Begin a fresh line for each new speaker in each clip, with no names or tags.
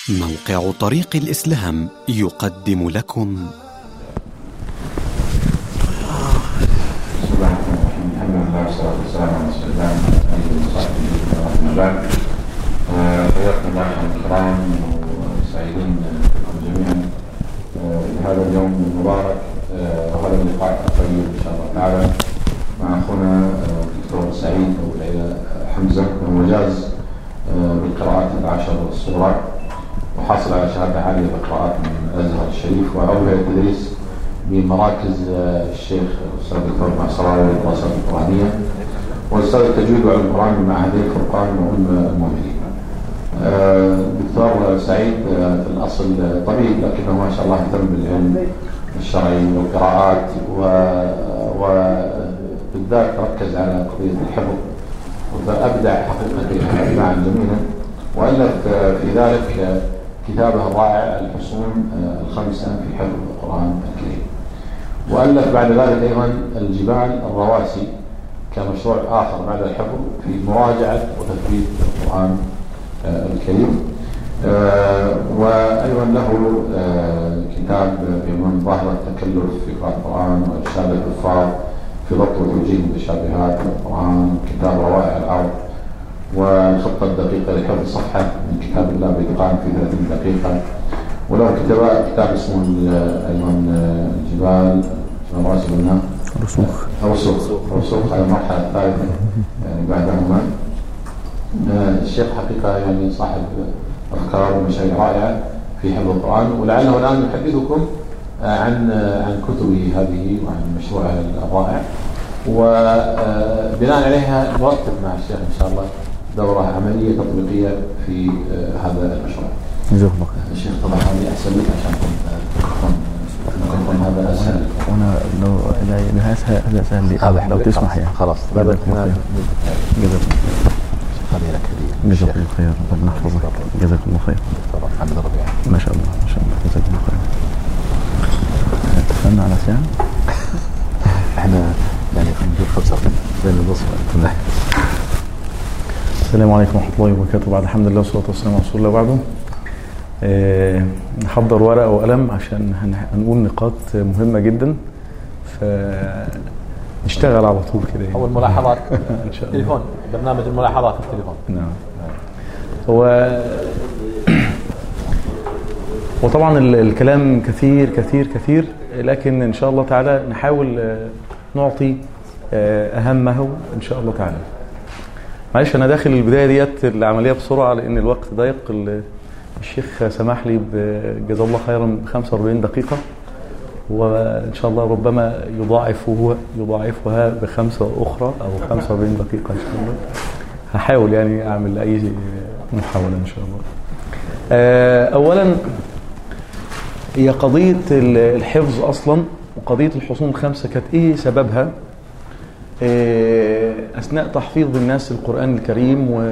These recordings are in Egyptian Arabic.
موقع طريق الإسلام يقدم لكم
بسم الله الرحمن الرحيم الحمد لله والصلاة والسلام على رسول الله وعلى آله وصحبه ومن بعد آه، حياكم الله أخواني الكرام وسعيدين بكم جميعا آه، في هذا اليوم المبارك آه، وهذا اللقاء الطيب إن شاء الله تعالى مع أخونا آه، الدكتور سعيد أبو العلا حمزة وهو جاز آه، بالقراءات العشر الصغرى وحاصل على شهادة عالية بالقراءات من الأزهر الشريف وعضو هيئة التدريس بمراكز آه، الشيخ الأستاذ الدكتور معصراوي للدراسات القرآنية وأستاذ التجويد وعلم القرآن بمعهدي الفرقان وأم المؤمنين. آه، الدكتور سعيد آه، في الأصل آه، طبيب لكنه ما شاء الله اهتم بالعلم الشرعي والقراءات و- وبالذات ركز على قضية الحفظ فأبدع حقيقة إبداعا جميلا وألف آه، في ذلك آه، كتابه الرائع الحصون آه، الخمسة في حفظ القرآن الكريم وألف بعد ذلك أيضا الجبال الرواسي كمشروع آخر بعد الحفظ في مراجعة وتثبيت القرآن آه، الكريم آه، وأيضا له آه، كتاب بعنوان ظاهرة التكلف في قراءة القرآن وإرشاد الحفاظ في ضبط وتوجيه متشابهات القرآن كتاب روائع العرض والخطة الدقيقة لحفظ صفحة من كتاب الله بإتقان في 30 دقيقة وله كتاب كتاب اسمه ال- أيضا الجبال جبال راسي قلنا
رسوخ
رسوخ رسوخ على المرحلة الثالثة يعني بعدهما آه، الشيخ حقيقة يعني صاحب أفكار ومشاريع رائعة في حفظ القرآن ولعله الآن يحدثكم آه، عن آه، عن كتبه هذه وعن مشروعه الرائع وبناء عليها نرتب مع الشيخ إن شاء الله دورة عملية تطبيقية في آه، هذا المشروع.
جزاك الله خير
الشيخ طبعا هذه أحسن لك عشان تكون تكون هذا أسهل.
وانا لو لا لا اسهل هذا سهل لي لو تسمح يعني
خلاص
جزاك الله خير جزاك
خلي لك هديه
جزاك الله خير ربنا يحفظك جزاك الله خير
دكتور محمد ربيع
ما شاء الله ما شاء الله جزاك الله خير اتفقنا على ساعة
احنا يعني نجيب خمسة بين النصف والثمانية.
السلام عليكم ورحمة الله وبركاته بعد الحمد لله والصلاة والسلام على رسول الله وبعده آه، نحضر ورقة وقلم عشان هن- هنقول نقاط مهمة جدا فنشتغل على طول كده يعني.
اول ملاحظات
ان شاء الله
تليفون برنامج الملاحظات في التليفون
نعم هو وطبعا ال- الكلام كثير كثير كثير لكن ان شاء الله تعالى نحاول آه، نعطي آه، اهمه ان شاء الله تعالى معلش انا داخل البدايه ديت العمليه بسرعه لان الوقت ضيق ال- الشيخ سمح لي ب- جزاه الله خيرا ب 45 دقيقه وان شاء الله ربما يضاعفه يضاعفها بخمسه اخرى او 45 دقيقه ان شاء الله هحاول يعني اعمل اي محاوله ان شاء الله آه، اولا هي قضيه ال- الحفظ اصلا وقضيه الحصون الخمسه كانت ايه سببها آه، اثناء تحفيظ الناس القران الكريم و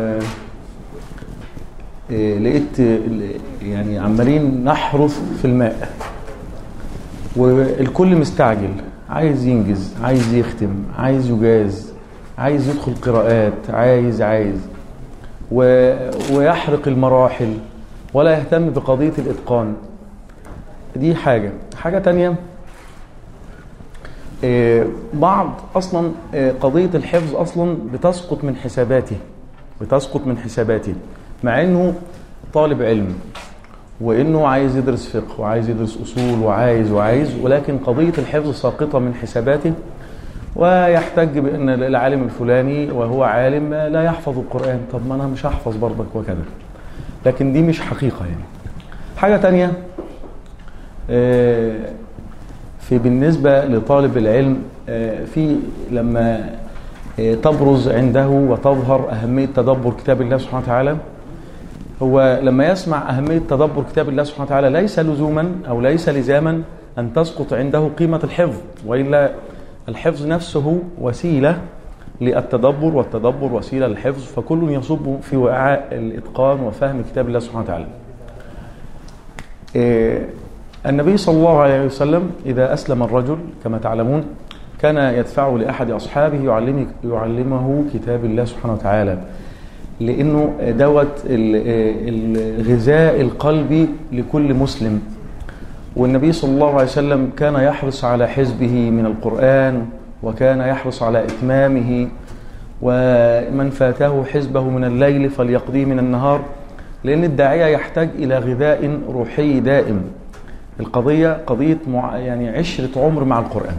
آه، لقيت ال- يعني عمالين نحرث في الماء والكل مستعجل عايز ينجز عايز يختم عايز يجاز عايز يدخل قراءات عايز عايز و... ويحرق المراحل ولا يهتم بقضية الإتقان دي حاجة حاجة تانية آه، بعض أصلا آه، قضية الحفظ أصلا بتسقط من حساباته بتسقط من حساباته مع أنه طالب علم وانه عايز يدرس فقه وعايز يدرس اصول وعايز وعايز ولكن قضيه الحفظ ساقطه من حساباته ويحتج بان العالم الفلاني وهو عالم لا يحفظ القران طب ما انا مش هحفظ برضك وكذا لكن دي مش حقيقه يعني حاجه تانية آه، في بالنسبه لطالب العلم آه، في لما آه، تبرز عنده وتظهر اهميه تدبر كتاب الله سبحانه وتعالى هو لما يسمع أهمية تدبر كتاب الله سبحانه وتعالى ليس لزوما أو ليس لزاما أن تسقط عنده قيمة الحفظ وإلا الحفظ نفسه وسيلة للتدبر والتدبر وسيلة للحفظ فكل يصب في وعاء الإتقان وفهم كتاب الله سبحانه وتعالى إيه، النبي صلى الله عليه وسلم إذا أسلم الرجل كما تعلمون كان يدفعه لأحد أصحابه يعلمه, يعلمه كتاب الله سبحانه وتعالى لانه دوت ال- الغذاء القلبي لكل مسلم والنبي صلى الله عليه وسلم كان يحرص على حزبه من القرآن وكان يحرص على إتمامه ومن فاته حزبه من الليل فليقضيه من النهار لأن الداعية يحتاج إلى غذاء روحي دائم القضية قضية مع يعني عشرة عمر مع القرآن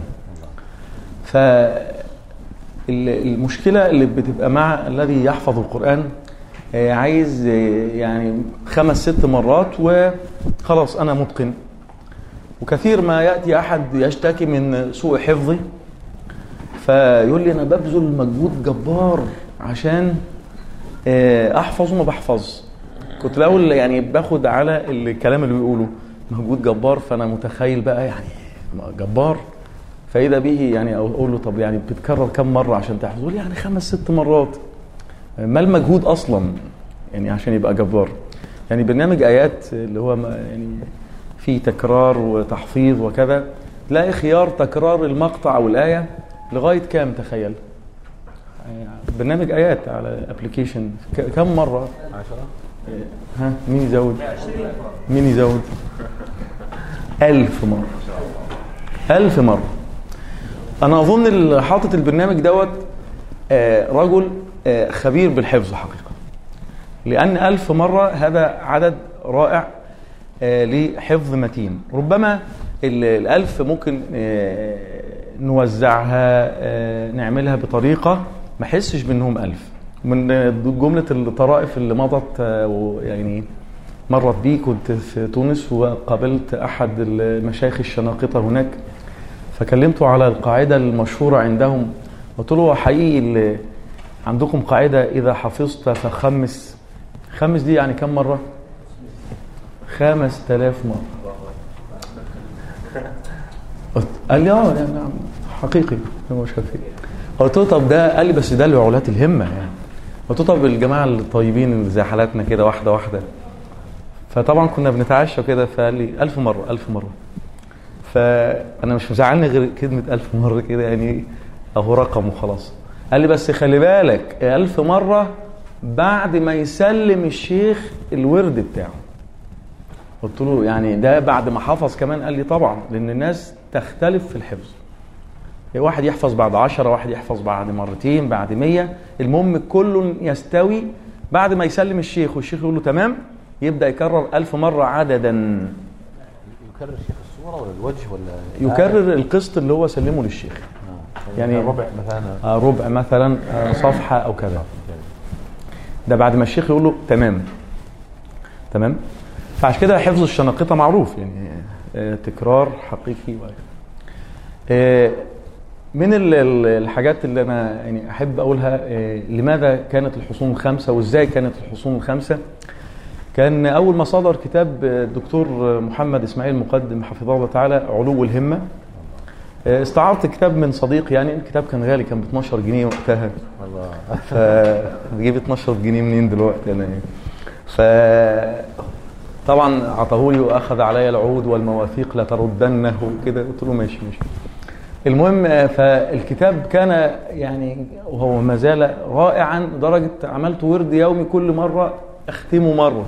فالمشكلة اللي بتبقى مع الذي يحفظ القرآن آه، عايز آه، يعني خمس ست مرات وخلاص أنا متقن وكثير ما يأتي أحد يشتكي من سوء حفظه فيقول لي أنا ببذل مجهود جبار عشان آه، أحفظ وما بحفظ كنت الأول يعني باخد على الكلام اللي بيقوله مجهود جبار فأنا متخيل بقى يعني جبار فإذا به يعني أقول له طب يعني بتتكرر كم مرة عشان تحفظ يقول لي يعني خمس ست مرات ما المجهود أصلا يعني عشان يبقى جبار يعني برنامج آيات اللي هو ما- يعني فيه تكرار وتحفيظ وكذا تلاقي خيار تكرار المقطع او الايه لغايه كام تخيل يعني برنامج ايات على ابلكيشن كم مره ها مين يزود مين يزود ألف مرة ألف مرة أنا أظن اللي حاطط البرنامج دوت آه، رجل آه، خبير بالحفظ حقيقة لأن ألف مرة هذا عدد رائع آه، لحفظ متين ربما ال- الألف ممكن آه، نوزعها آه، نعملها بطريقة ما احسش بأنهم ألف من آه، جملة الطرائف اللي مضت آه، و- يعني مرت بي كنت في تونس وقابلت أحد المشايخ الشناقطة هناك فكلمته على القاعدة المشهورة عندهم قلت له هو حقيقي اللي عندكم قاعدة إذا حفظت فخمس خمس دي يعني كم مرة؟ خمس تلاف مرة قلت- قال لي اه يعني نعم حقيقي هو مش كافي قلت له طب ده قال لي بس ده لعولات الهمة يعني قلت له طب الجماعة الطيبين اللي زي حالاتنا كده واحدة واحدة فطبعا كنا بنتعشى كده فقال لي ألف مرة ألف مرة فأنا مش مزعلني غير كلمة ألف مرة كده يعني أهو رقم وخلاص قال لي بس خلي بالك ألف مرة بعد ما يسلم الشيخ الورد بتاعه قلت له يعني ده بعد ما حفظ كمان قال لي طبعا لأن الناس تختلف في الحفظ واحد يحفظ بعد عشرة واحد يحفظ بعد مرتين بعد مية المهم كل يستوي بعد ما يسلم الشيخ والشيخ يقول له تمام يبدأ يكرر ألف مرة عددا
يكرر شيخ الصورة ولا الوجه ولا
يكرر القسط اللي هو سلمه للشيخ
آه.
يعني-
يعني ربع مثلا
آه، ربع مثلا آه، صفحة أو كذا ده بعد ما الشيخ يقول له تمام تمام فعشان كده حفظ الشناقطة معروف يعني آه، تكرار حقيقي و- آه، من ال- ال- الحاجات اللي أنا يعني أحب أقولها آه، لماذا كانت الحصون الخمسة وإزاي كانت الحصون الخمسة كان أول ما صدر كتاب آه، الدكتور محمد إسماعيل مقدم حفظه الله تعالى علو الهمة آه، استعرت كتاب من صديق يعني الكتاب كان غالي كان ب 12 جنيه وقتها
والله
فبجيب 12 جنيه منين دلوقتي انا يعني ف طبعا عطاهولي واخذ علي العهود والمواثيق لتردنه وكده قلت له ماشي ماشي المهم آه، فالكتاب كان يعني وهو ما زال رائعا لدرجه عملت ورد يومي كل مره اختمه مره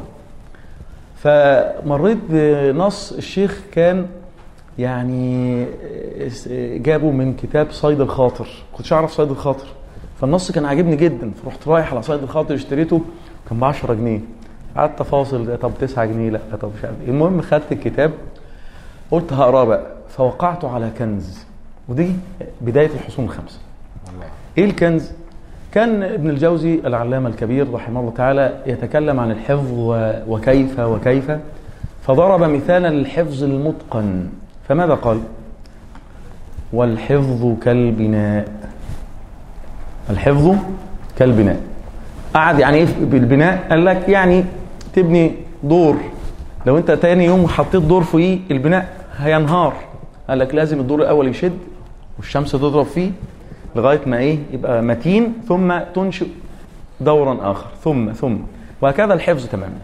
فمريت بنص الشيخ كان يعني جابه من كتاب صيد الخاطر كنتش اعرف صيد الخاطر فالنص كان عاجبني جدا فرحت رايح على صيد الخاطر اشتريته كان ب 10 جنيه قعدت فاصل ده طب 9 جنيه لا طب مش عارف إيه. المهم خدت الكتاب قلت هقراه بقى فوقعته على كنز ودي بدايه الحصون الخمسه ايه الكنز كان ابن الجوزي العلامة الكبير رحمه الله تعالى يتكلم عن الحفظ و- وكيف وكيف فضرب مثالا للحفظ المتقن فماذا قال والحفظ كالبناء الحفظ كالبناء قعد يعني ايه بالبناء قال لك يعني تبني دور لو انت تاني يوم حطيت دور فوقيه البناء هينهار قال لك لازم الدور الاول يشد والشمس تضرب فيه لغايه ما ايه يبقى متين ثم تنشئ دورا اخر ثم ثم وهكذا الحفظ تماما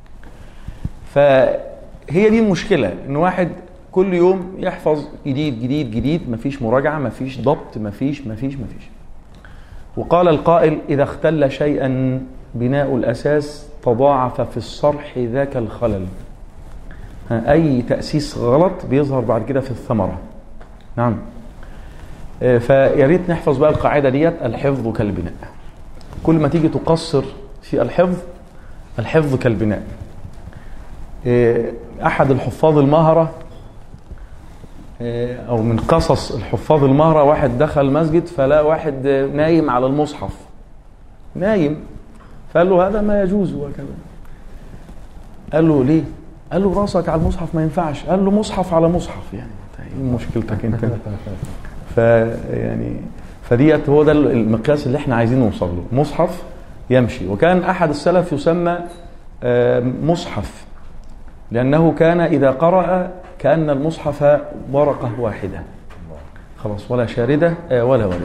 فهي دي المشكله ان واحد كل يوم يحفظ جديد جديد جديد مفيش مراجعه مفيش ضبط مفيش مفيش مفيش وقال القائل اذا اختل شيئا بناء الأساس تضاعف في الصرح ذاك الخلل ها، أي تأسيس غلط بيظهر بعد كده في الثمرة نعم آه، فيا ريت نحفظ بقى القاعدة ديت الحفظ كالبناء كل ما تيجي تقصر في الحفظ الحفظ كالبناء آه، أحد الحفاظ المهرة آه، أو من قصص الحفاظ المهرة واحد دخل المسجد فلا واحد آه، نايم على المصحف نايم فقال له هذا ما يجوز وكذا قال له ليه؟ قال له راسك على المصحف ما ينفعش قال له مصحف على مصحف يعني ايه مشكلتك انت ف يعني فديت هو ده المقياس اللي احنا عايزين نوصل له مصحف يمشي وكان احد السلف يسمى آه، مصحف لانه كان اذا قرأ كأن المصحف ورقة واحدة خلاص ولا شاردة آه، ولا ولي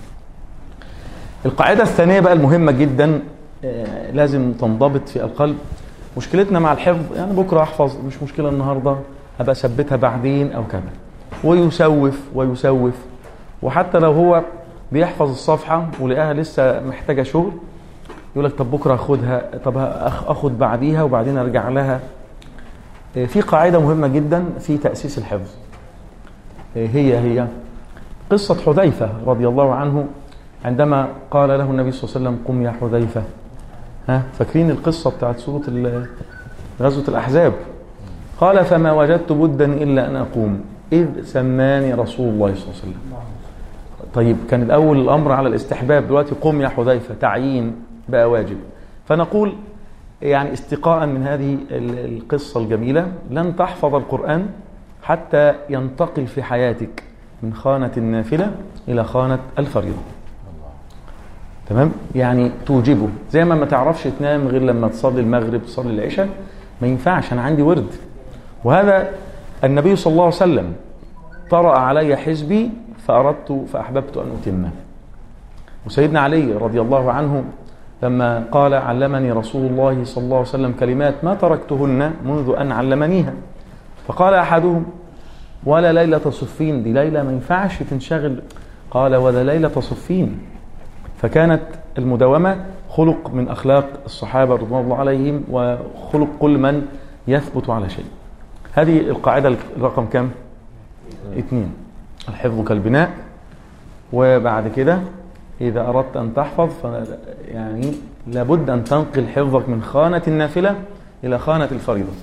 القاعدة الثانية بقى المهمة جدا آه، لازم تنضبط في القلب مشكلتنا مع الحفظ يعني بكرة أحفظ مش مشكلة النهاردة أبقى أثبتها بعدين أو كذا ويسوف ويسوف وحتى لو هو بيحفظ الصفحة ولقاها لسه محتاجة شغل يقول لك طب بكرة أخدها طب أخ- أخد بعديها وبعدين أرجع لها آه، في قاعدة مهمة جدا في تأسيس الحفظ آه، هي هي قصة حذيفة رضي الله عنه عندما قال له النبي صلى الله عليه وسلم قم يا حذيفة ها فاكرين القصة بتاعت سورة ال- غزوة الأحزاب قال فما وجدت بدا إلا أن أقوم إذ سماني رسول الله صلى الله عليه وسلم طيب كان الأول الأمر على الاستحباب دلوقتي قم يا حذيفة تعيين بقى واجب فنقول يعني استقاء من هذه ال- القصة الجميلة لن تحفظ القرآن حتى ينتقل في حياتك من خانة النافلة إلى خانة الفريضة تمام يعني توجبه زي ما ما تعرفش تنام غير لما تصلي المغرب تصلي العشاء ما ينفعش انا عندي ورد وهذا النبي صلى الله عليه وسلم طرأ علي حزبي فأردت فأحببت أن أتمه وسيدنا علي رضي الله عنه لما قال علمني رسول الله صلى الله عليه وسلم كلمات ما تركتهن منذ أن علمنيها فقال أحدهم ولا ليلة صفين دي ليلة ما ينفعش تنشغل قال ولا ليلة صفين فكانت المداومة خلق من أخلاق الصحابة رضوان الله عليهم وخلق كل من يثبت على شيء هذه القاعدة الرقم كم؟ اثنين الحفظ كالبناء وبعد كده إذا أردت أن تحفظ ف يعني لابد أن تنقل حفظك من خانة النافلة إلى خانة الفريضة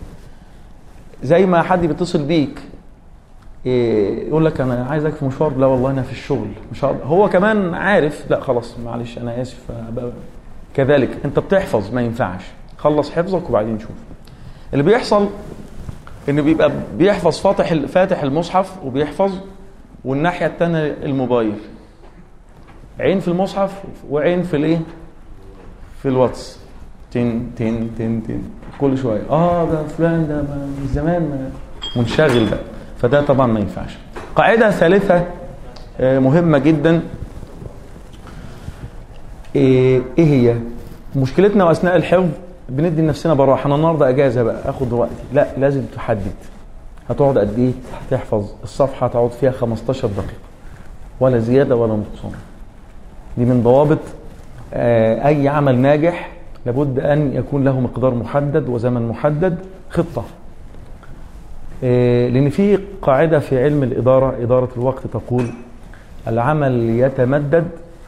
زي ما حد بيتصل بيك إيه، يقول لك انا عايزك في مشوار لا والله انا في الشغل مش هقدر هو كمان عارف لا خلاص معلش انا اسف أبقى كذلك انت بتحفظ ما ينفعش خلص حفظك وبعدين شوف اللي بيحصل ان بيبقى بيحفظ فاتح فاتح المصحف وبيحفظ والناحيه الثانيه الموبايل عين في المصحف وعين في الايه في الواتس تن تن تن تن كل شويه اه ده فلان ده ما- من زمان ما- منشغل بقى فده طبعا ما ينفعش قاعده ثالثه آه، مهمه جدا ايه إيه هي مشكلتنا واثناء الحفظ بندي لنفسنا براحه انا النهارده اجازه بقى اخد وقتي لا لازم تحدد هتقعد قد ايه هتحفظ الصفحه هتقعد فيها 15 دقيقه ولا زياده ولا نقصان دي من ضوابط آه، اي عمل ناجح لابد ان يكون له مقدار محدد وزمن محدد خطه آه، لان في قاعده في علم الاداره اداره الوقت تقول العمل يتمدد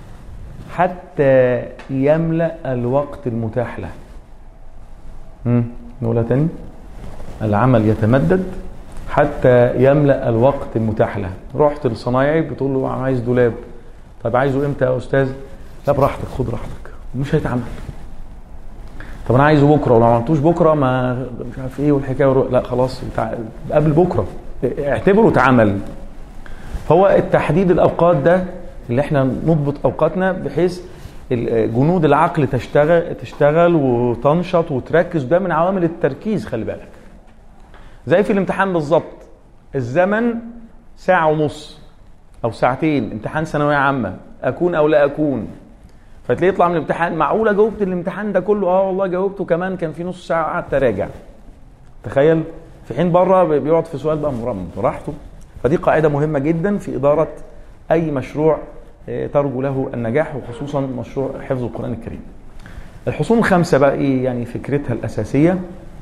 حتى يملا الوقت المتاح له مم، نقولها تاني العمل يتمدد حتى يملا الوقت المتاح له رحت للصنايعي بتقول له عايز دولاب طب عايزه امتى يا استاذ لا براحتك خد راحتك مش هيتعمل طب انا عايزه بكره ولو ما عملتوش بكره ما مش عارف ايه والحكايه والرؤية. لا خلاص تع- قبل بكره اعتبره اتعمل فهو التحديد الاوقات ده اللي احنا نضبط اوقاتنا بحيث ال- جنود العقل تشتغل تشتغل وتنشط وتركز ده من عوامل التركيز خلي بالك زي في الامتحان بالظبط الزمن ساعة ونص أو ساعتين امتحان ثانوية عامة أكون أو لا أكون فتلاقيه يطلع من الامتحان معقولة جاوبت الامتحان ده كله اه والله جاوبته كمان كان في نص ساعة قعدت أراجع تخيل في حين بره بيقعد في سؤال بقى مرمم براحته فدي قاعدة مهمة جدا في إدارة أي مشروع آه، ترجو له النجاح وخصوصا مشروع حفظ القرآن الكريم الحصون الخمسة بقى ايه يعني فكرتها الأساسية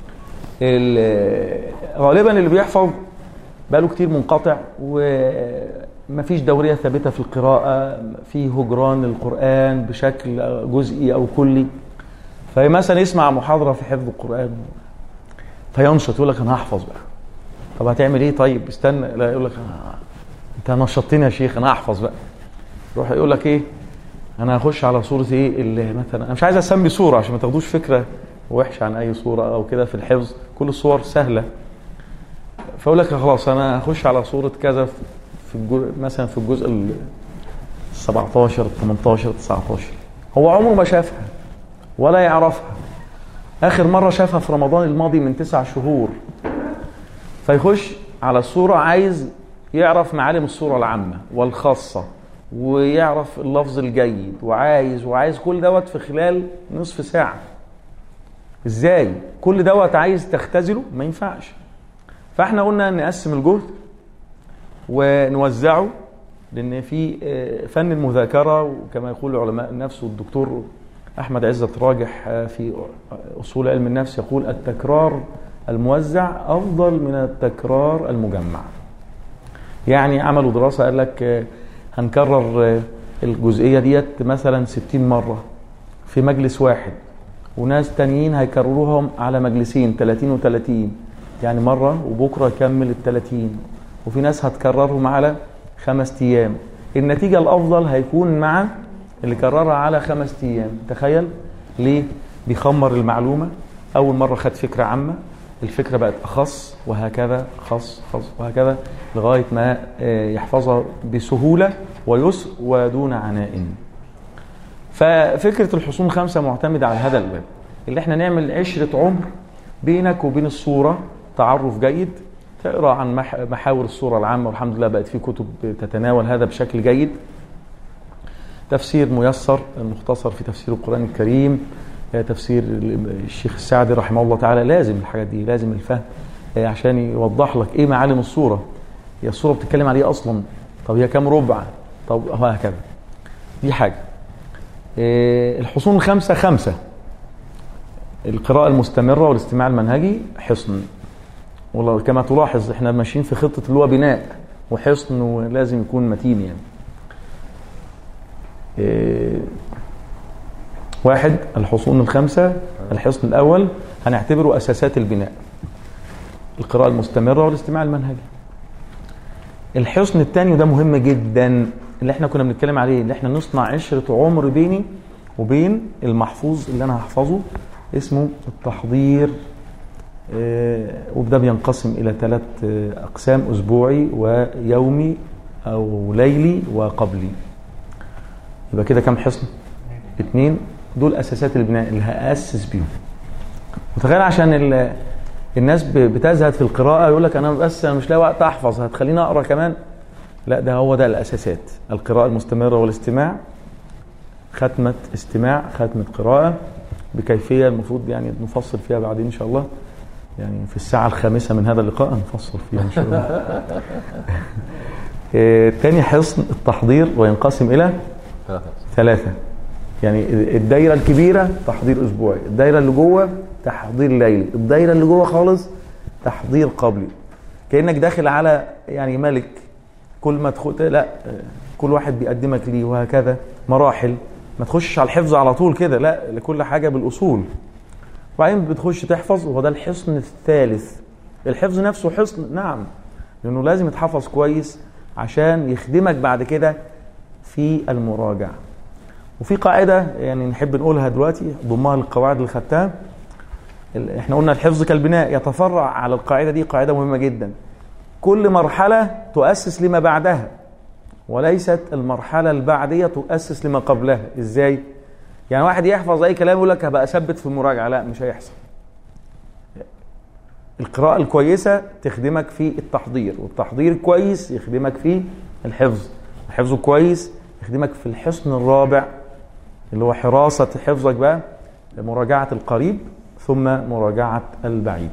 ال- غالبا اللي بيحفظ بقاله كتير منقطع ومفيش دورية ثابتة في القراءة في هجران القرآن بشكل جزئي أو كلي فمثلا يسمع محاضرة في حفظ القرآن فينشط يقول لك أنا هحفظ بقى طب هتعمل ايه طيب استنى لا يقول لك آه، انت نشطتني يا شيخ انا هحفظ بقى يروح يقول لك ايه انا هخش على صوره ايه اللي مثلا انا مش عايز اسمي صوره عشان ما تاخدوش فكره وحشه عن اي صوره او كده في الحفظ كل الصور سهله فاقول لك خلاص انا هخش على صوره كذا في الجزء مثلا في الجزء ال 17 18 19 هو عمره ما شافها ولا يعرفها اخر مره شافها في رمضان الماضي من تسع شهور فيخش على الصورة عايز يعرف معالم الصورة العامة والخاصة ويعرف اللفظ الجيد وعايز وعايز كل دوت في خلال نصف ساعة ازاي كل دوت عايز تختزله ما ينفعش فاحنا قلنا نقسم الجهد ونوزعه لان في آه، فن المذاكره وكما يقول علماء النفس والدكتور احمد عزت راجح آه، في اصول علم النفس يقول التكرار الموزع افضل من التكرار المجمع يعني عملوا دراسه قال لك آه، هنكرر آه، الجزئيه ديت مثلا 60 مره في مجلس واحد وناس تانيين هيكرروهم على مجلسين 30 و30 يعني مرة وبكرة يكمل ال 30 وفي ناس هتكررهم على خمس أيام النتيجة الأفضل هيكون مع اللي كررها على خمس أيام تخيل ليه؟ بيخمر المعلومة أول مرة خد فكرة عامة الفكرة بقت أخص وهكذا خص خص وهكذا لغاية ما آه، يحفظها بسهولة ويسر ودون عناء ففكره الحصون الخمسه معتمده على هذا الباب اللي احنا نعمل عشره عمر بينك وبين الصوره تعرف جيد تقرا عن مح- محاور الصوره العامه والحمد لله بقت في كتب تتناول هذا بشكل جيد تفسير ميسر مختصر في تفسير القران الكريم آه، تفسير الشيخ السعدي رحمه الله تعالى لازم الحاجات دي لازم الفهم آه، عشان يوضح لك ايه معالم الصوره هي الصوره بتتكلم على ايه اصلا طب هي كام ربع طب وهكذا دي حاجه إيه، الحصون الخمسة خمسة القراءة المستمرة والاستماع المنهجي حصن والله كما تلاحظ احنا ماشيين في خطة اللي هو بناء وحصن ولازم يكون متين يعني إيه، واحد الحصون الخمسة الحصن الأول هنعتبره أساسات البناء القراءة المستمرة والاستماع المنهجي الحصن الثاني وده مهم جدا اللي احنا كنا بنتكلم عليه اللي احنا نصنع عشرة عمر بيني وبين المحفوظ اللي انا هحفظه اسمه التحضير آه، وده بينقسم الى ثلاث آه، اقسام اسبوعي ويومي او ليلي وقبلي يبقى كده كام حصن اتنين دول اساسات البناء اللي هاسس بيهم وتخيل عشان ال- الناس ب- بتزهد في القراءه يقول لك انا بس انا مش لاقي وقت احفظ هتخليني اقرا كمان لا ده هو ده الاساسات القراءه المستمره والاستماع ختمه استماع ختمه قراءه بكيفيه المفروض يعني نفصل فيها بعدين ان شاء الله يعني في الساعه الخامسه من هذا اللقاء نفصل فيها ان شاء الله آه، تاني حصن التحضير وينقسم الى
ثلاثة
ثلاثة يعني الدايرة الكبيرة تحضير أسبوعي الدايرة اللي جوه تحضير ليلي الدايرة اللي جوه خالص تحضير قبلي كأنك داخل على يعني ملك كل ما تدخل لا كل واحد بيقدمك ليه وهكذا مراحل ما تخشش على الحفظ على طول كده لا لكل حاجة بالأصول وبعدين بتخش تحفظ وهو ده الحصن الثالث الحفظ نفسه حصن نعم لأنه لازم يتحفظ كويس عشان يخدمك بعد كده في المراجعة وفي قاعدة يعني نحب نقولها دلوقتي ضمها للقواعد اللي خدتها ال- احنا قلنا الحفظ كالبناء يتفرع على القاعدة دي قاعدة مهمة جدا كل مرحلة تؤسس لما بعدها وليست المرحلة البعدية تؤسس لما قبلها ازاي؟ يعني واحد يحفظ اي كلام يقول لك هبقى اثبت في المراجعة لا مش هيحصل القراءة الكويسة تخدمك في التحضير والتحضير كويس يخدمك في الحفظ الحفظ كويس يخدمك في الحصن الرابع اللي هو حراسة حفظك بقى مراجعة القريب ثم مراجعة البعيد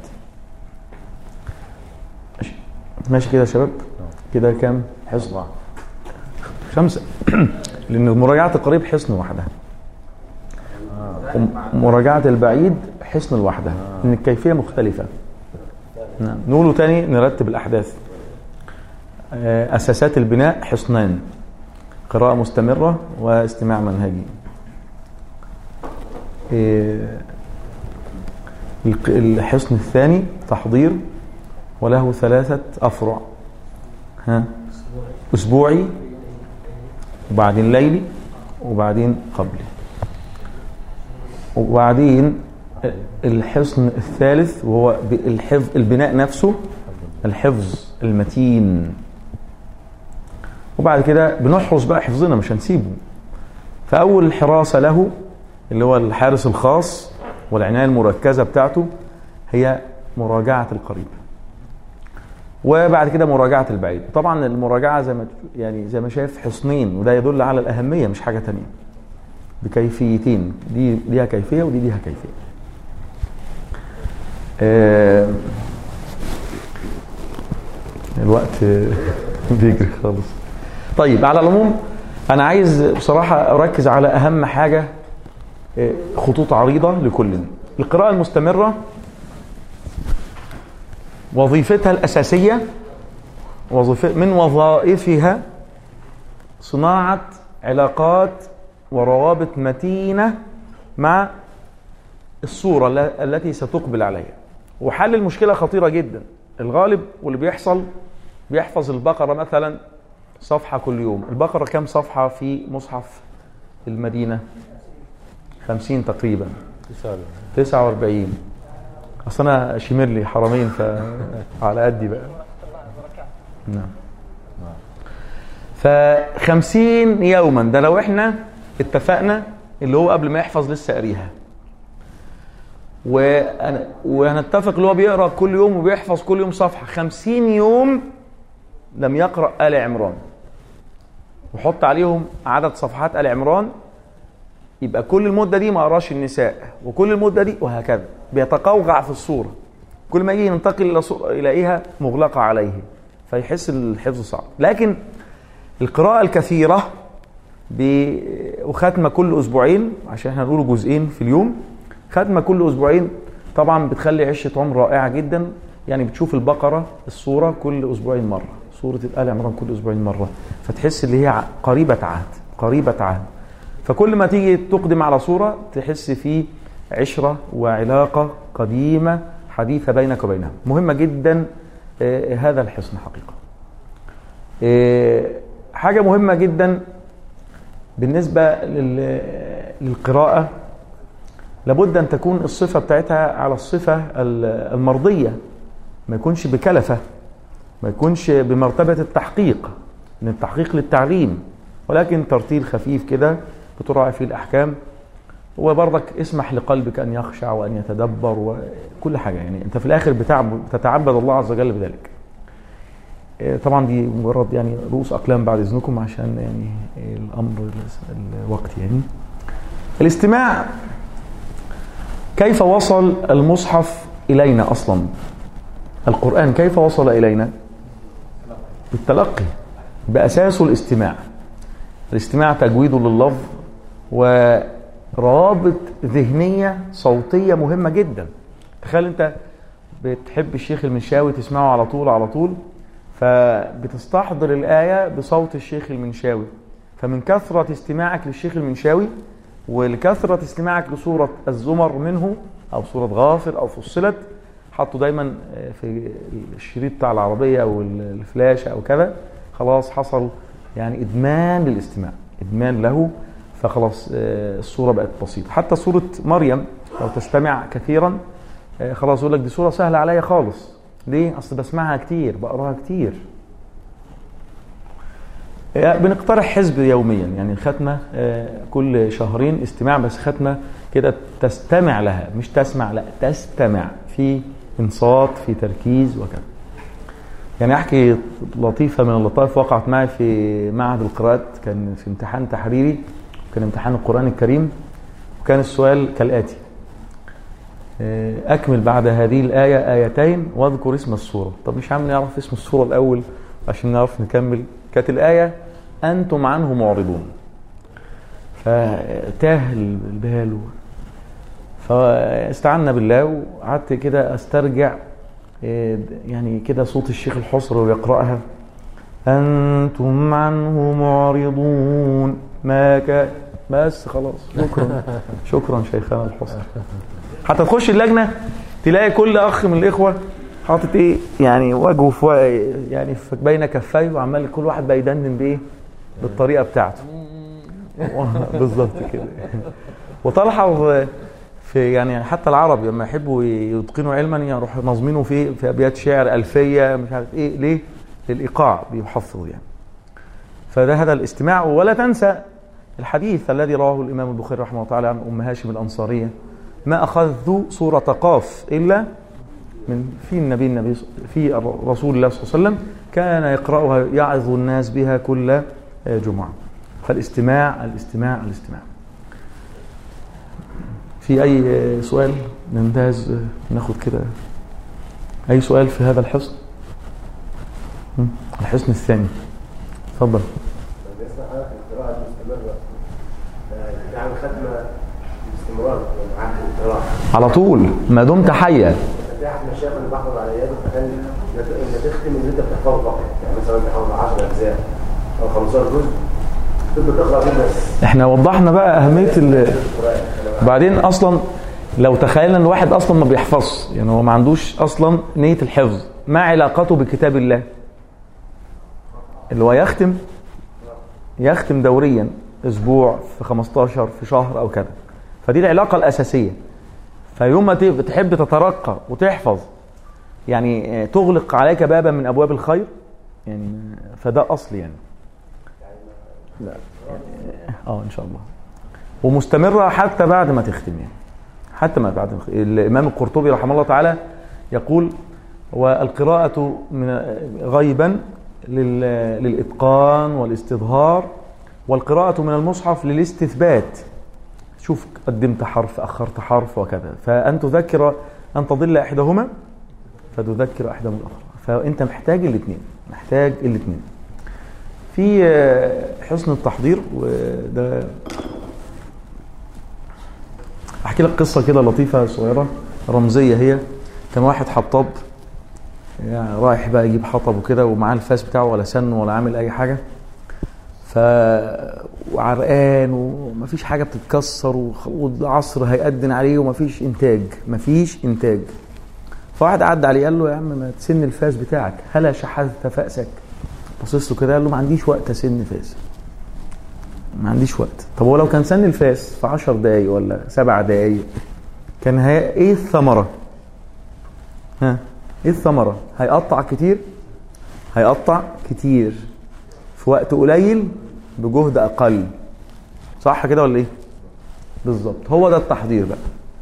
ماشي ماشي كده يا شباب كده كام حصن
أربعة
خمسة لأن مراجعة القريب حصن وحدها مراجعة البعيد حصن لوحدها ان الكيفية مختلفة نعم نقوله تاني نرتب الأحداث آه، أساسات البناء حصنان قراءة مستمرة واستماع منهجي آه، الق- الحصن الثاني تحضير وله ثلاثة أفرع ها أسبوعي وبعدين ليلي وبعدين قبلي وبعدين الحصن الثالث وهو ب- الحفظ البناء نفسه الحفظ المتين وبعد كده بنحرس بقى حفظنا مش هنسيبه فأول حراسة له اللي هو الحارس الخاص والعناية المركزة بتاعته هي مراجعة القريب وبعد كده مراجعة البعيد طبعا المراجعة زي ما يعني زي ما شايف حصنين وده يدل على الأهمية مش حاجة تانية بكيفيتين دي ليها كيفية ودي ليها كيفية آه، الوقت بيجري خالص طيب على العموم انا عايز بصراحة اركز على اهم حاجة آه، خطوط عريضة لكل القراءة المستمرة وظيفتها الأساسية وظيفة من وظائفها صناعة علاقات وروابط متينة مع الصورة الل- التي ستقبل عليها وحل المشكلة خطيرة جدا الغالب واللي بيحصل بيحفظ البقرة مثلا صفحة كل يوم البقرة كم صفحة في مصحف المدينة خمسين تقريبا 49 اصل انا شمرلي حرمين فعلى قدي بقى نعم ف 50 يوما ده لو احنا اتفقنا اللي هو قبل ما يحفظ لسه قاريها وأنا وهنتفق اللي هو بيقرا كل يوم وبيحفظ كل يوم صفحه 50 يوم لم يقرا ال عمران وحط عليهم عدد صفحات ال عمران يبقى كل المدة دي ما قراش النساء وكل المدة دي وهكذا بيتقوقع في الصورة كل ما يجي ينتقل إلى صورة يلاقيها مغلقة عليه فيحس الحفظ صعب لكن القراءة الكثيرة ب... وختمة كل أسبوعين عشان احنا نقول جزئين في اليوم ختمة كل أسبوعين طبعا بتخلي عشة عمر رائعة جدا يعني بتشوف البقرة الصورة كل أسبوعين مرة سورة آل عمران كل أسبوعين مرة فتحس اللي هي ع- قريبة عهد قريبة عهد فكل ما تيجي تقدم على صورة تحس في عشرة وعلاقة قديمة حديثة بينك وبينها مهمة جدا آه، هذا الحصن حقيقة آه، حاجة مهمة جدا بالنسبة لل- للقراءة لابد أن تكون الصفة بتاعتها على الصفة ال- المرضية ما يكونش بكلفة ما يكونش بمرتبة التحقيق من التحقيق للتعليم ولكن ترتيل خفيف كده بتراعي فيه الأحكام وبرضك اسمح لقلبك أن يخشع وأن يتدبر وكل حاجة يعني أنت في الآخر بتعبد تتعبد الله عز وجل بذلك إيه، طبعا دي مجرد يعني رؤوس أقلام بعد إذنكم عشان يعني إيه، الأمر الوقت يعني الاستماع كيف وصل المصحف إلينا أصلا القرآن كيف وصل إلينا بالتلقي بأساسه الاستماع الاستماع تجويد لللفظ وروابط ذهنية صوتية مهمة جدا تخيل انت بتحب الشيخ المنشاوي تسمعه على طول على طول فبتستحضر الآية بصوت الشيخ المنشاوي فمن كثرة استماعك للشيخ المنشاوي ولكثرة استماعك لسورة الزمر منه أو سورة غافر أو فصلت حطوا دايما في الشريط بتاع العربية أو الفلاشة أو كذا خلاص حصل يعني إدمان للاستماع إدمان له فخلاص آه، الصورة بقت بسيطة حتى صورة مريم لو تستمع كثيرا آه، خلاص يقول لك دي صورة سهلة عليا خالص ليه؟ أصل بسمعها كتير بقراها كتير آه، بنقترح حزب يوميا يعني ختمة آه، كل شهرين استماع بس ختمة كده تستمع لها مش تسمع لا تستمع في انصات في تركيز وكذا يعني احكي لطيفه من اللطائف وقعت معي في معهد القراءات كان في امتحان تحريري كان امتحان القران الكريم وكان السؤال كالاتي آه، اكمل بعد هذه الايه ايتين واذكر اسم السوره طب مش عم نعرف اسم السوره الاول عشان نعرف نكمل كانت الايه انتم عنه معرضون فتاه البال فاستعنا بالله وقعدت كده استرجع إيه، يعني كده صوت الشيخ الحصر ويقرأها أنتم عنه معرضون ما كان بس خلاص شكرا شكرا شيخنا الحصر حتى تخش اللجنة تلاقي كل أخ من الإخوة حاطط إيه يعني وجهه في يعني في بين كفيه وعمال كل واحد بقى يدندن بإيه بالطريقة بتاعته بالظبط كده وتلحظ في يعني حتى العرب لما يحبوا يتقنوا علما يروحوا ناظمينه في في ابيات شعر الفيه مش عارف ايه ليه؟ للايقاع بيحفظ يعني. فده هذا الاستماع ولا تنسى الحديث الذي رواه الامام البخاري رحمه الله تعالى عن ام هاشم الانصاريه ما اخذت سوره قاف الا من في النبي النبي في رسول الله صلى الله عليه وسلم كان يقراها يعظ الناس بها كل جمعه. فالاستماع الاستماع الاستماع. في اي سؤال ننتهز ناخد كده اي سؤال في هذا الحصن هم؟ الحصن الثاني اتفضل
بالنسبه لحضرتك القراءه المستمره آه، يعني ختمه باستمرار معاك القراءه
على طول ما دمت حيا
في احد المشايخ اللي بحفظ على يده فكان انك تختم اللي انت بتحفظه فقط يعني مثلا بتحفظ 10 اجزاء او 15 جزء تبدا تقرا فيه بس
احنا وضحنا بقى اهميه ال...
القراءه
بعدين اصلا لو تخيلنا ان واحد اصلا ما بيحفظش يعني هو ما عندوش اصلا نيه الحفظ ما علاقته بكتاب الله اللي هو يختم يختم دوريا اسبوع في 15 في شهر او كذا فدي العلاقه الاساسيه فيوم ما ت- تحب تترقى وتحفظ يعني آه، تغلق عليك بابا من ابواب الخير يعني فده اصل يعني لا يعني اه ان شاء الله ومستمره حتى بعد ما تختم يعني حتى ما بعد ما تختم. الامام القرطبي رحمه الله تعالى يقول والقراءة من غيبا لل- للإتقان والاستظهار والقراءة من المصحف للاستثبات شوف قدمت حرف أخرت حرف وكذا فأن تذكر أن تضل إحداهما فتذكر أحداهما الأخرى فأنت محتاج الاثنين محتاج الاثنين في آه، حسن التحضير وده احكي لك قصه كده لطيفه صغيره رمزيه هي كان واحد حطاب يعني رايح بقى يجيب حطب وكده ومعاه الفاس بتاعه ولا سن ولا عامل اي حاجه ف وعرقان ومفيش حاجه بتتكسر وخ- والعصر هيأذن عليه ومفيش انتاج مفيش انتاج فواحد عدى عليه قال له يا عم ما تسن الفاس بتاعك هلا شحذت فأسك بصيص له كده قال له ما عنديش وقت اسن فاس ما عنديش وقت طب هو لو كان سن الفاس في 10 دقايق ولا سبع دقايق كان هي ايه الثمره ها ايه الثمره هيقطع كتير هيقطع كتير في وقت قليل بجهد اقل صح كده ولا ايه بالظبط هو ده التحضير بقى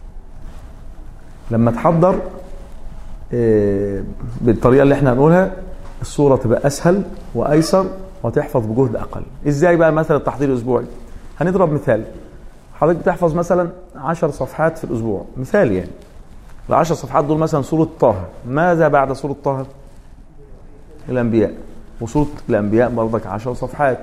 لما تحضر آه، بالطريقه اللي احنا هنقولها الصوره تبقى اسهل وايسر وتحفظ بجهد اقل ازاي بقى مثلا التحضير الاسبوعي هنضرب مثال حضرتك بتحفظ مثلا 10 صفحات في الاسبوع مثال يعني العشر صفحات دول مثلا سوره طه ماذا بعد سوره طه الانبياء وسوره الانبياء برضك 10 صفحات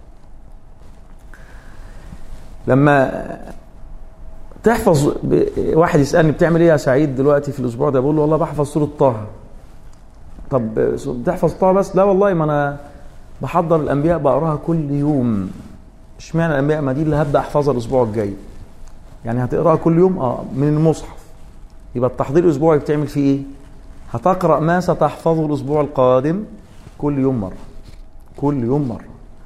لما تحفظ ب... واحد يسالني بتعمل ايه يا سعيد دلوقتي في الاسبوع ده بقول له والله بحفظ سوره طه طب بتحفظ طه بس لا والله ما انا بحضر الانبياء بقراها كل يوم اشمعنى الانبياء ما دي اللي هبدا احفظها الاسبوع الجاي يعني هتقراها كل يوم اه من المصحف يبقى التحضير الاسبوعي بتعمل فيه ايه هتقرا ما ستحفظه الاسبوع القادم كل يوم مره كل يوم مره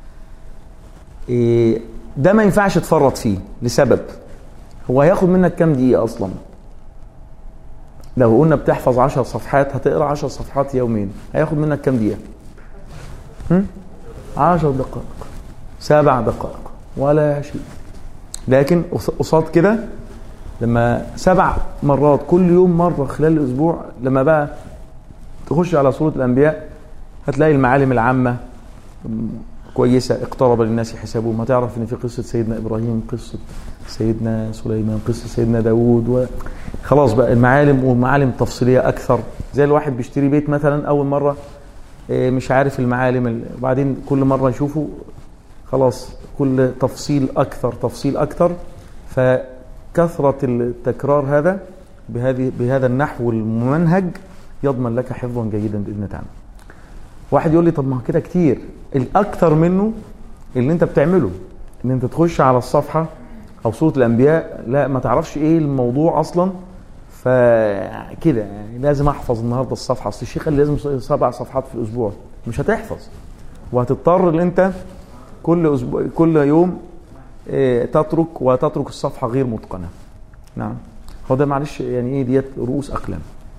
إيه ده ما ينفعش تفرط فيه لسبب هو هياخد منك كام دقيقه اصلا لو قلنا بتحفظ 10 صفحات هتقرا 10 صفحات يومين هياخد منك كام دقيقه هم؟ 10 دقائق سبع دقائق ولا شيء لكن قص- قصاد كده لما سبع مرات كل يوم مرة خلال الأسبوع لما بقى تخش على سورة الأنبياء هتلاقي المعالم العامة م، كويسة اقترب للناس حسابهم هتعرف ان في قصة سيدنا إبراهيم قصة سيدنا سليمان قصة سيدنا داوود و... خلاص بقى المعالم ومعالم تفصيلية أكثر زي الواحد بيشتري بيت مثلا أول مرة إيه، مش عارف المعالم ال- وبعدين كل مرة يشوفه خلاص كل تفصيل أكثر تفصيل أكثر كثرة التكرار هذا بهذه بهذا النحو الممنهج يضمن لك حفظا جيدا بإذن الله تعالى واحد يقول لي طب ما هو كده كتير الأكثر منه اللي أنت بتعمله إن أنت تخش على الصفحة أو سورة الأنبياء لا ما تعرفش إيه الموضوع أصلا فكده يعني لازم أحفظ النهاردة الصفحة أصل الشيخ قال لي لازم سبع صفحات في الأسبوع مش هتحفظ وهتضطر ان انت كل اسبوع كل يوم آه، تترك وتترك الصفحه غير متقنه نعم هو ده معلش يعني ايه ديت رؤوس اقلام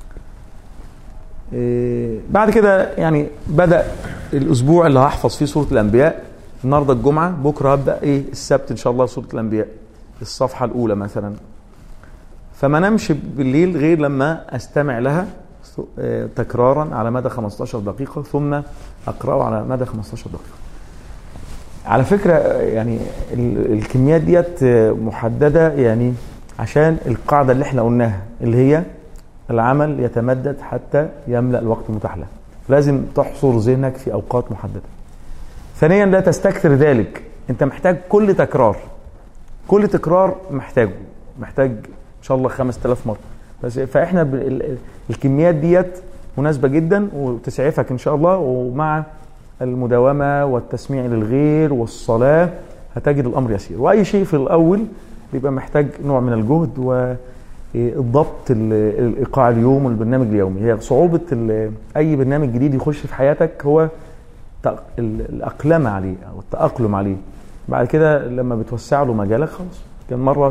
آه، بعد كده يعني بدا الاسبوع اللي هحفظ فيه سوره الانبياء النهارده الجمعه بكره هبدا ايه السبت ان شاء الله سوره الانبياء الصفحه الاولى مثلا فما نمشي بالليل غير لما استمع لها آه، تكرارا على مدى 15 دقيقه ثم اقراه على مدى 15 دقيقه على فكره آه، يعني ال- الكميات ديت آه، محدده يعني عشان القاعده اللي احنا قلناها اللي هي العمل يتمدد حتى يملا الوقت المتاح له لازم تحصر ذهنك في اوقات محدده ثانيا لا تستكثر ذلك انت محتاج كل تكرار كل تكرار محتاجه محتاج ان شاء الله 5000 مره بس فاحنا ب- ال- ال- الكميات ديت مناسبه جدا وتسعفك ان شاء الله ومع المداومه والتسميع للغير والصلاه هتجد الامر يسير واي شيء في الاول بيبقى محتاج نوع من الجهد والضبط الايقاع اليوم والبرنامج اليومي هي صعوبه ال- اي برنامج جديد يخش في حياتك هو تأ- ال- الاقلمه عليه او التاقلم عليه بعد كده لما بتوسع له مجالك خلاص كان مره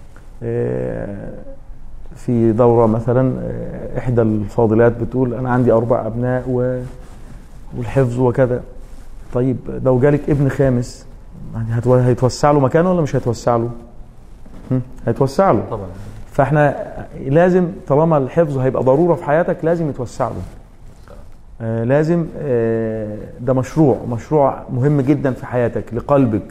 آه، في دورة مثلا آه، إحدى الفاضلات بتقول أنا عندي أربع أبناء و... والحفظ وكذا طيب لو جالك ابن خامس يعني هتو- هيتوسع له مكانه ولا مش هيتوسع له؟ هم؟ هيتوسع له
طبعا
فاحنا لازم طالما الحفظ هيبقى ضروره في حياتك لازم يتوسع له آه لازم آه ده مشروع مشروع مهم جدا في حياتك لقلبك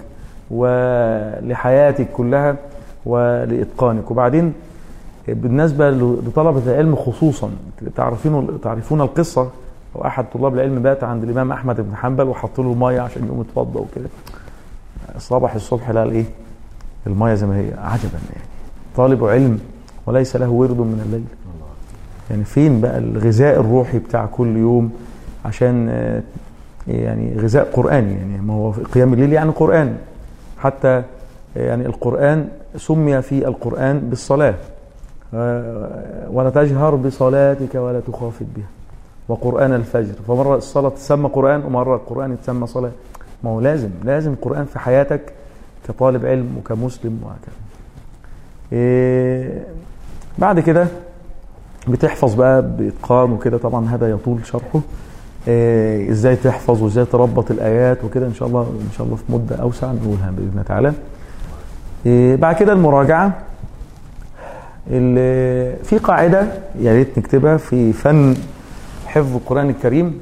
ولحياتك كلها ولاتقانك وبعدين بالنسبه لطلبه العلم خصوصا تعرفين تعرفون القصه واحد طلاب العلم بات عند الامام احمد بن حنبل وحط له ميه عشان يقوم يتوضا وكده صبح الصبح لقى الايه الميه زي ما هي عجبا يعني طالب علم وليس له ورد من الليل يعني فين بقى الغذاء الروحي بتاع كل يوم عشان آه، يعني غذاء قرآني يعني ما هو قيام الليل يعني قرآن حتى يعني القرآن سمي في القرآن بالصلاة آه، ولا تجهر بصلاتك ولا تخافت بها وقرآن الفجر فمرة الصلاة تسمى قرآن ومرة القرآن يتسمى صلاة ما هو لازم لازم القرآن في حياتك كطالب علم وكمسلم وهكذا إيه بعد كده بتحفظ بقى بإتقان وكده طبعا هذا يطول شرحه إيه ازاي تحفظ وازاي تربط الآيات وكده إن شاء الله إن شاء الله في مدة أوسع نقولها بإذن الله تعالى إيه بعد كده المراجعة ال- في قاعدة يا ريت نكتبها في فن حفظ القرآن الكريم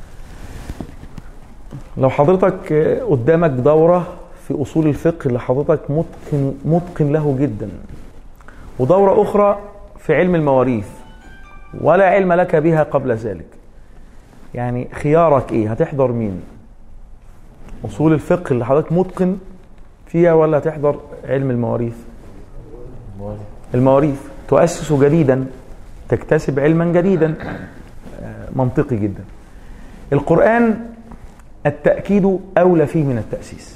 لو حضرتك قدامك دورة في أصول الفقه اللي حضرتك متقن متقن له جدا ودورة أخرى في علم المواريث ولا علم لك بها قبل ذلك يعني خيارك إيه هتحضر مين أصول الفقه اللي حضرتك متقن فيها ولا هتحضر علم المواريث المواريث تؤسس جديدا تكتسب علما جديدا آه، منطقي جدا القرآن التأكيد أولى فيه من التأسيس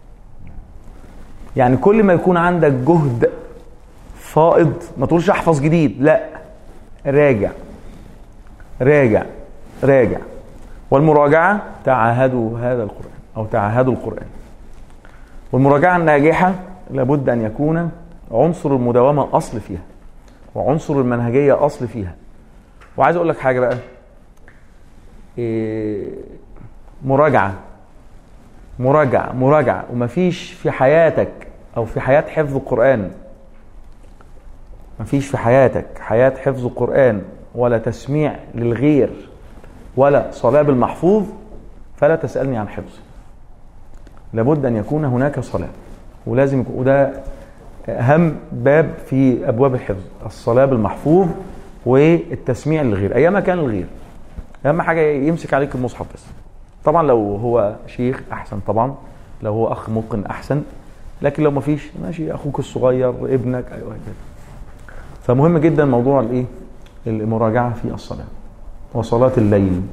يعني كل ما يكون عندك جهد فائض ما تقولش احفظ جديد لا راجع راجع راجع والمراجعة تعاهدوا هذا القرآن أو تعاهدوا القرآن والمراجعة الناجحة لابد أن يكون عنصر المداومة أصل فيها وعنصر المنهجية أصل فيها وعايز أقول لك حاجة بقى إيه مراجعة مراجعة مراجعة ومفيش في حياتك أو في حياة حفظ القرآن مفيش في حياتك حياة حفظ القرآن ولا تسميع للغير ولا صلاة بالمحفوظ فلا تسألني عن حفظ لابد أن يكون هناك صلاة ولازم يكون وده أهم باب في أبواب الحفظ الصلاة بالمحفوظ والتسميع للغير أيما كان الغير أهم حاجة يمسك عليك المصحف بس طبعا لو هو شيخ أحسن طبعا لو هو أخ متقن أحسن لكن لو ما فيش ماشي اخوك الصغير ابنك ايوه كده فمهم جدا موضوع الايه المراجعه في الصلاه وصلاه الليل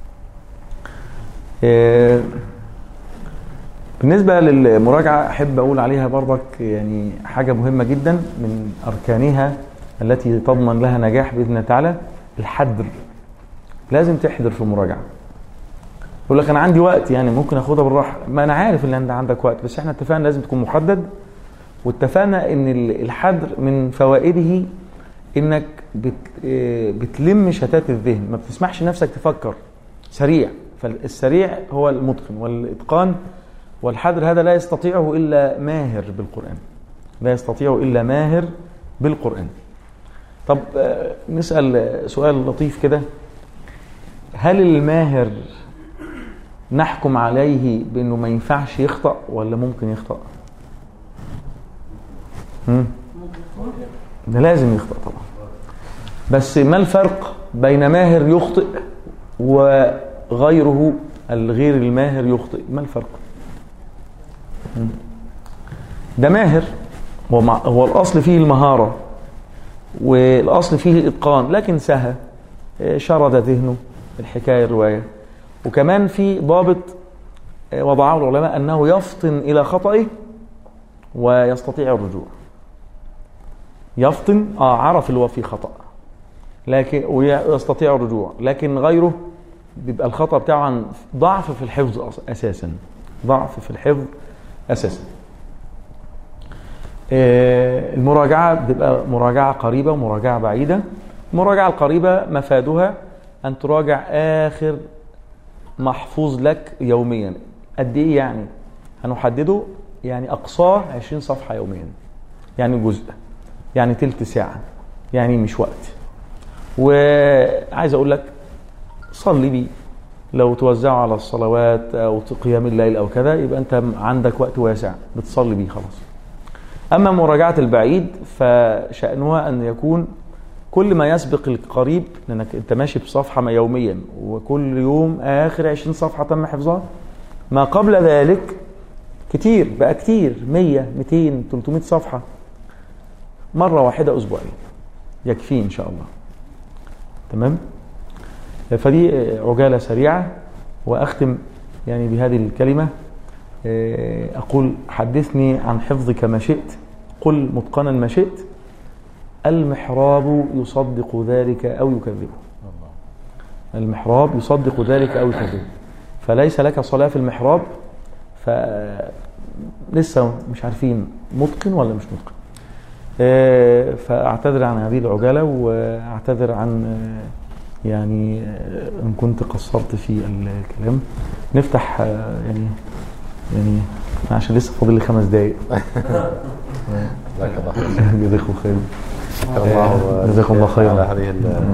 آه، بالنسبة للمراجعة أحب أقول عليها برضك يعني حاجة مهمة جدا من أركانها التي تضمن لها نجاح بإذن الله تعالى الحدر لازم تحضر في المراجعة يقول لك أنا عندي وقت يعني ممكن أخدها بالراحة ما أنا عارف إن أنت عندك وقت بس إحنا اتفقنا لازم تكون محدد واتفقنا إن الحدر من فوائده إنك بت آه، بتلم شتات الذهن ما بتسمحش نفسك تفكر سريع فالسريع هو المتقن والإتقان والحذر هذا لا يستطيعه إلا ماهر بالقرآن لا يستطيعه إلا ماهر بالقرآن طب آه، نسأل سؤال لطيف كده هل الماهر نحكم عليه بأنه ما ينفعش يخطأ ولا ممكن يخطأ مم. ده لازم يخطأ طبعا بس ما الفرق بين ماهر يخطئ وغيره الغير الماهر يخطئ ما الفرق مم. ده ماهر هو, مع هو الأصل فيه المهارة والأصل فيه الإتقان لكن سهى آه، شرد ذهنه الحكاية الرواية وكمان في ضابط آه، وضعه العلماء أنه يفطن إلى خطئه ويستطيع الرجوع يفطن اه عرف اللي هو فيه خطأ لكن ويستطيع الرجوع لكن غيره بيبقى الخطأ بتاعه عن ضعف في الحفظ أس- أساسا ضعف في الحفظ أساسا آه، المراجعة بتبقى مراجعة قريبة ومراجعة بعيدة المراجعة القريبة مفادها أن تراجع آخر محفوظ لك يوميا قد إيه يعني هنحدده يعني أقصاه 20 صفحة يوميا يعني جزء يعني تلت ساعة يعني مش وقت وعايز أقول لك صلي بيه لو توزعه على الصلوات أو قيام الليل أو كذا يبقى أنت عندك وقت واسع بتصلي بيه خلاص أما مراجعة البعيد فشأنها أن يكون كل ما يسبق القريب لأنك أنت ماشي بصفحة ما يوميا وكل يوم آخر 20 صفحة تم حفظها ما قبل ذلك كتير بقى كتير 100 200 300 صفحة مرة واحدة أسبوعيا يكفي إن شاء الله تمام فدي عجالة سريعة وأختم يعني بهذه الكلمة أقول حدثني عن حفظك ما شئت قل متقنا ما شئت المحراب يصدق ذلك أو يكذبه المحراب يصدق ذلك أو يكذبه فليس لك صلاة في المحراب فلسه مش عارفين متقن ولا مش متقن آه، فأعتذر عن هذه العجالة وأعتذر عن آه، يعني آه، إن كنت قصرت في الكلام نفتح آه، يعني يعني عشان لسه فاضل لي خمس دقايق
جزاك الله خير
جزاكم خير
شكر الله
جزاكم الله خيرا.
على هذه ال-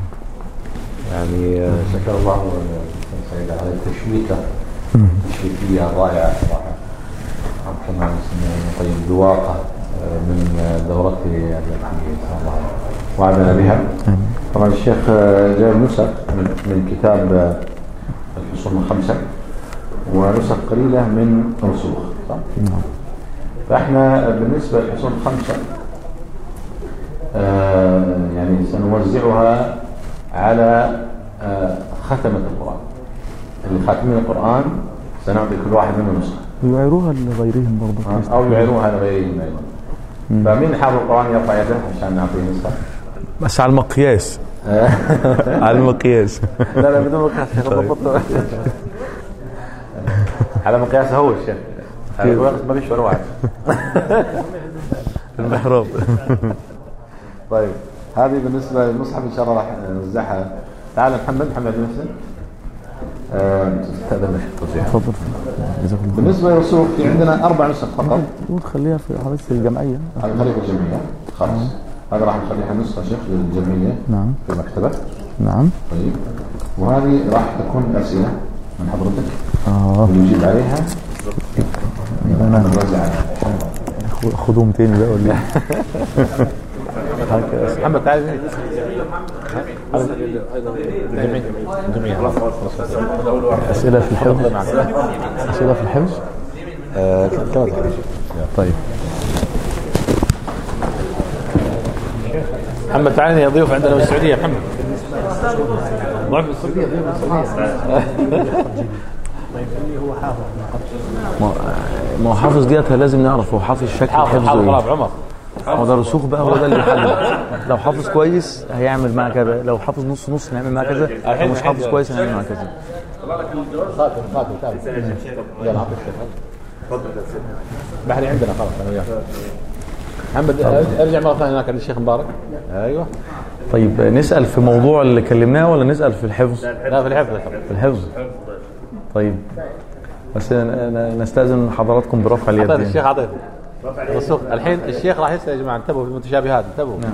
يعني آه، شكر الله الأستاذ سعيد على التشويقة التشويقية الرائعة صراحة كما نسميه طيب ذواقة آه، من آه، دورته التي صلى الله وعدنا بها طبعا الشيخ آه، جاب نسخ من, من كتاب آه، الفصول الخمسة ونسخ قليلة من رسوخ صح؟ فاحنا بالنسبة للفصول الخمسة آه، يعني سنوزعها على آه، ختمة القرآن اللي خاتمين القرآن سنعطي كل واحد منهم نسخة
يعيروها لغيرهم برضه
أو يعيروها لغيرهم أيضا فمين حافظ القرآن يرفع يده عشان نعطيه نسخة
بس على المقياس على المقياس
لا لا بدون مقياس يا أخي، ضبط. على مقياس هو الشيخ على مقياس ما فيش ولا واحد
المحراب
طيب هذه بالنسبة للمصحف إن شاء الله راح نوزعها تعال محمد محمد نفسه استاذن الشيخ توزيع
تفضل جزاكم الله
بالنسبة للرسوخ في عندنا أربع نسخ فقط
وتخليها في حديث الجمعية
على طريق الجمعية خلاص هذا راح نخليها نسخة شيخ للجمعية
نعم
في المكتبة
نعم
طيب وهذه راح تكون أسئلة من حضرتك
اه
ونجيب عليها
انا
نوزع
خ- خدهم تاني بقى ولا إيه؟
محمد تعال هنا.
اسئله في الحفظ اسئله في الحفظ
آه، كما تعرف
طيب
محمد تعالى يا ضيوف عندنا من السعوديه محمد ضيف من السعوديه ضيف من السعوديه
ما ما هو حافظ ديت لازم نعرف هو حافظ شكل
حافظ حافظ
حفظه
طلاب
ايه
عمر
هو ده الرسوخ بقى هو ده اللي يحدد لو حافظ كويس هيعمل معاه كذا لو حافظ نص نص هنعمل معاه كذا لو مش حافظ كويس هنعمل معاه كذا
خاتم خاتم خاتم يلا عطي الشيخ بحري عندنا خلاص انا وياك محمد ارجع مره ثانيه هناك عند الشيخ مبارك ايوه
طيب نسأل في موضوع اللي كلمناه ولا نسأل في الحفظ
لا في الحفظ الحفظ
في الحفظ طيب بس ن- ن- نستأذن حضراتكم برفع اليد
اعطينا
يعني.
الشيخ اعطيته الرسوخ الحين الشيخ راح يسال يا جماعه انتبهوا في المتشابهات انتبهوا
نعم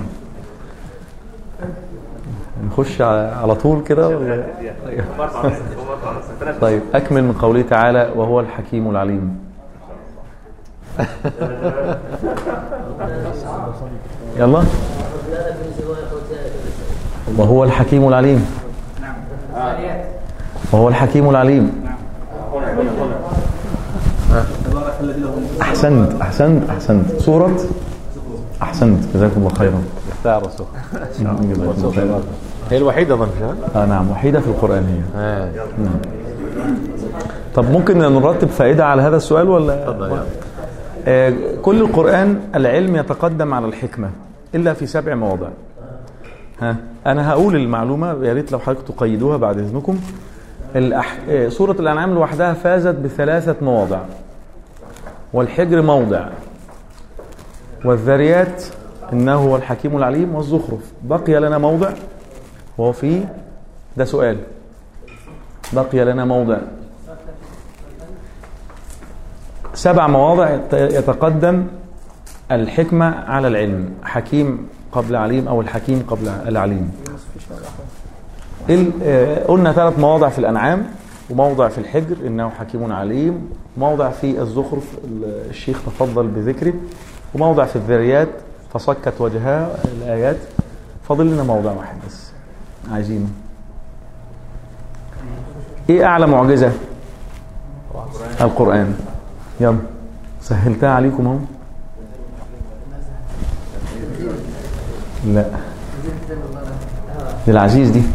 نخش على على طول كده ولا طيب أكمل من قوله تعالى وهو الحكيم العليم يلا وهو الحكيم العليم وهو الحكيم العليم أحسنت أحسنت أحسنت سورة أحسنت جزاكم الله خيرا
اختار الرسوخ
جزاكم الله خيرا
هي الوحيده اظن فيها
آه نعم وحيدة في القرآن هي
آه.
طب ممكن نرتب فائدة على هذا السؤال ولا آه كل القرآن العلم يتقدم على الحكمة إلا في سبع مواضع ها أنا هقول المعلومة يا ريت لو حضرتك تقيدوها بعد إذنكم الأح... آه سورة الأنعام لوحدها فازت بثلاثة مواضع والحجر موضع والذريات إنه هو الحكيم العليم والزخرف بقي لنا موضع وهو في ده سؤال بقي لنا موضع سبع مواضع يت- يتقدم الحكمة على العلم حكيم قبل عليم أو الحكيم قبل العليم ال- آه، قلنا ثلاث مواضع في الأنعام وموضع في الحجر إنه حكيم عليم موضع في الزخرف ال- الشيخ تفضل بذكره وموضع في الذريات فصكت وجهها الآيات فاضل لنا موضع واحد بس عايزينه ايه اعلى معجزه القران يلا سهلتها عليكم اهو لا دي العزيز دي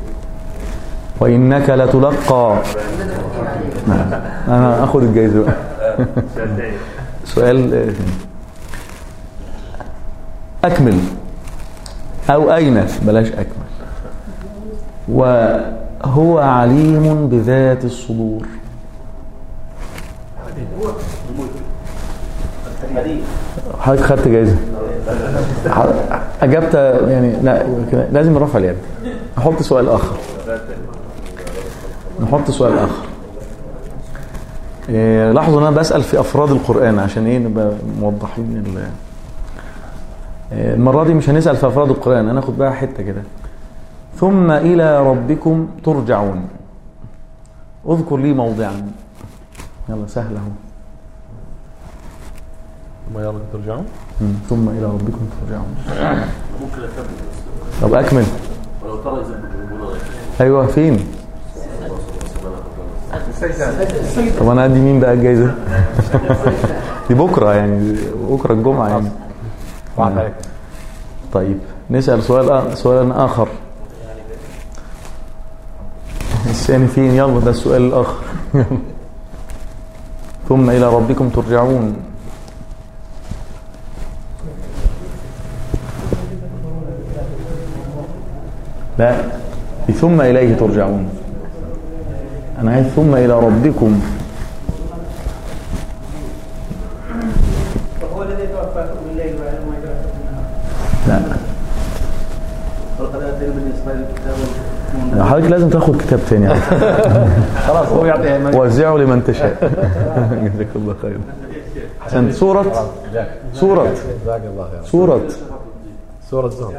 وانك لتلقى نعم. انا اخد الجايزه بقى سؤال آه، ثاني. اكمل او اين بلاش اكمل وهو عليم بذات الصدور حضرتك خدت جايزه ح- اجبت يعني لا لازم رفع اليد نحط سؤال اخر نحط سؤال اخر إيه لاحظوا ان انا بسال في افراد القران عشان ايه نبقى موضحين ال- إيه، المره دي مش هنسال في افراد القران هناخد بقى حته كده ثم إلى ربكم ترجعون اذكر لي موضعا يلا سهل اهو
ما يلا ترجعون
مم. ثم إلى ربكم ترجعون طب أكمل أيوه فين طب أنا أدي مين بقى الجايزة دي بكرة يعني بكرة الجمعة يعني
راحت عليك
طيب نسأل سؤال آ- سؤال آخر الثاني فين يلا ده السؤال الآخر ثم إلى ربكم ترجعون لا ثم إليه ترجعون أنا عايز ثم إلى ربكم
وهو الذي يتوفاكم بالليل ويعلم ما يتوفاكم بالنهار
لا
ولقد اتينا بني اسرائيل الكتاب
حضرتك لازم تاخد كتاب تاني على فكرة.
خلاص هو يعطيها من
وزعه لمن تشاء جزاك الله خير احسنت سورة سورة
جزاك الله خير
سورة
سورة الزهر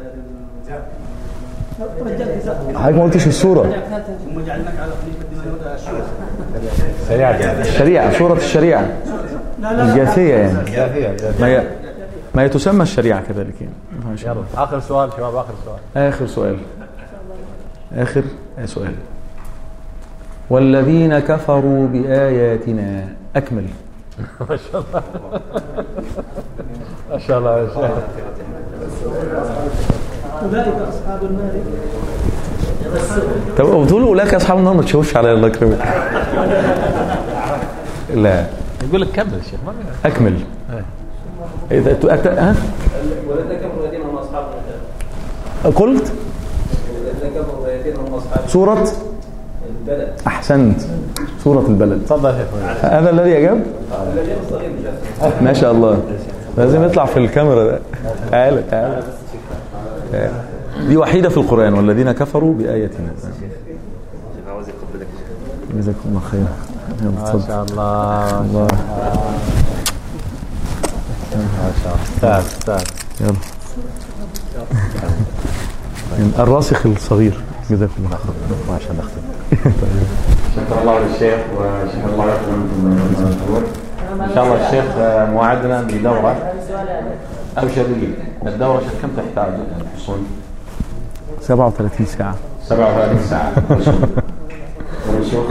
حضرتك ما قلتش السورة
ثم جعلناك على خليفه من يهدى الشيوخ
سريعة
الشريعة سورة الشريعة الجاثية يعني
جاثية
ما هي ما هي تسمى الشريعة كذلك يعني ما شاء الله.
يلا آخر سؤال شباب آخر سؤال
آخر سؤال آخر سؤال والذين كفروا بآياتنا أكمل ما شاء الله ما شاء الله يا شيخ
اولئك اصحاب النار
طب بتقول اولئك اصحاب النار ما تشوفش عليا الله يكرمك لا
يقول لك كمل يا شيخ ما
اكمل اذا ت- أت... ها
والذين كفروا الذين هم اصحاب النار
قلت
والذين كفروا الذين هم اصحاب
سورة
البلد
احسنت سورة البلد
تفضل يا اخوي
هذا الذي اجاب
الذين الصغير مش
ما شاء الله لازم يطلع في الكاميرا ده تعالى تعالى تعالى. دي وحيدة في القرآن والذين كفروا بآياتنا جزاكم الله خير يلا
ما
اتفضل
شاء الله
الله
ما شاء الله استاذ استاذ
يلا يعني الراسخ الصغير جزاكم الله خير
عشان نختم
شكر الله للشيخ وشكر الله لكم انتم الحضور ان شاء الله الشيخ آه، موعدنا بدوره ابشر لي الدوره شيخ كم تحتاج الحصول
37 ساعة
37 ساعه حصول ورسوخ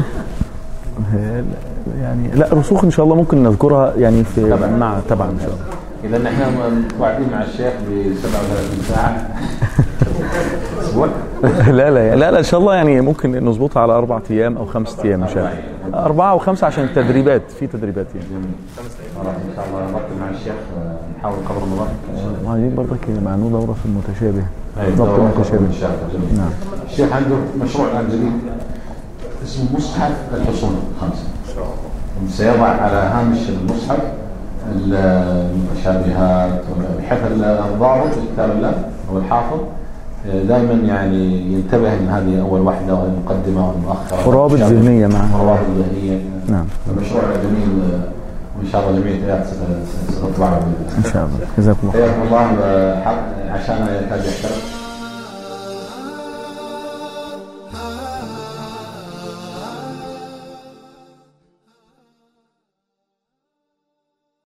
يعني لا رسوخ ان شاء الله ممكن نذكرها يعني في
طبعاً.
مع تبعا ان شاء الله
اذا احنا متواعدين مع الشيخ ب 37 ساعه اسبوع
لا لا لا لا ان شاء الله يعني ممكن نظبطها على اربع ايام او خمسة ايام ان شاء الله اربعة او خمسة عشان التدريبات في تدريبات يعني
خلاص ان شاء الله نرتب مع الشيخ آه، نحاول قدر المضاد ان شاء الله
وعايزين برضك معنوه دورة في المتشابه
هاي
ضبط
الدورة
المتشابه
ان شاء الله جميل.
نعم.
الشيخ عنده مشروع الان جديد اسمه مصحف الحصون الخمسه سيضع على هامش المصحف المشابهات بحيث الضابط لكتاب الله او الحافظ دائما يعني ينتبه ان هذه اول وحده وهذه المقدمه والمؤخره
روابط
والمشابه.
ذهنية معها.
روابط ذهنيه
نعم
مشروع جميل وان شاء الله جميع الآيات ست- ستطلع باذن الله
ان شاء الله جزاكم الله خير
حياكم الله آه، حق- عشان يحتاج يحترق